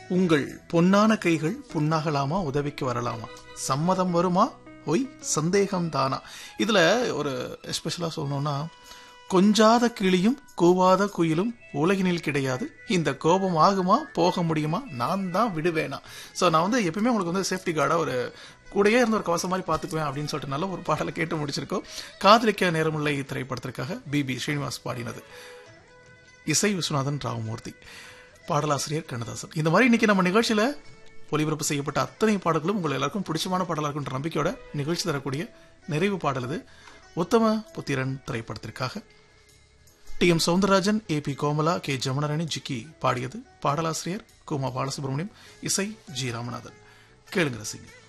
உங்கள் பொன்னான கைகள் புண்ணாகலாமா உதவிக்கு வரலாமா சம்மதம் வருமா ஒய் சந்தேகம் தானா இதுல ஒரு எஸ்பெஷலா சொல்லணும்னா கொஞ்சாத கிளியும் கூவாத குயிலும் உலகினில் கிடையாது இந்த கோபம் ஆகுமா போக முடியுமா நான் தான் விடுவேனா ஸோ நான் வந்து எப்பயுமே உங்களுக்கு வந்து சேஃப்டி கார்டா ஒரு கூடயே இருந்த ஒரு கவசம் மாதிரி பார்த்துக்குவேன் அப்படின்னு சொல்லிட்டு நல்ல ஒரு பாடலை கேட்டு முடிச்சிருக்கோம் காதலிக்க நேரமுள்ள திரைப்படத்திற்காக பிபி ஸ்ரீனிவாஸ் பாடினது இசை விஸ்வநாதன் ராமமூர்த்தி பாடலாசிரியர் கண்ணதாசன் இந்த மாதிரி இன்னைக்கு நம்ம நிகழ்ச்சியில ஒளிபரப்பு செய்யப்பட்ட அத்தனை பாடல்களும் உங்கள் எல்லாருக்கும் பிடிச்சமான பாடலாக இருக்குன்ற நம்பிக்கையோட நிகழ்ச்சி தரக்கூடிய நிறைவு பாடல் இது உத்தம புத்திரன் திரைப்படத்திற்காக T M Soundararajan A P Komala K Jamunarani Jikki பாடியது பாடலாசிரியர் குமா பாலசுப்ரமணியம் இசை ஜி ராமநாதன் கேளுங்க ரசிங்க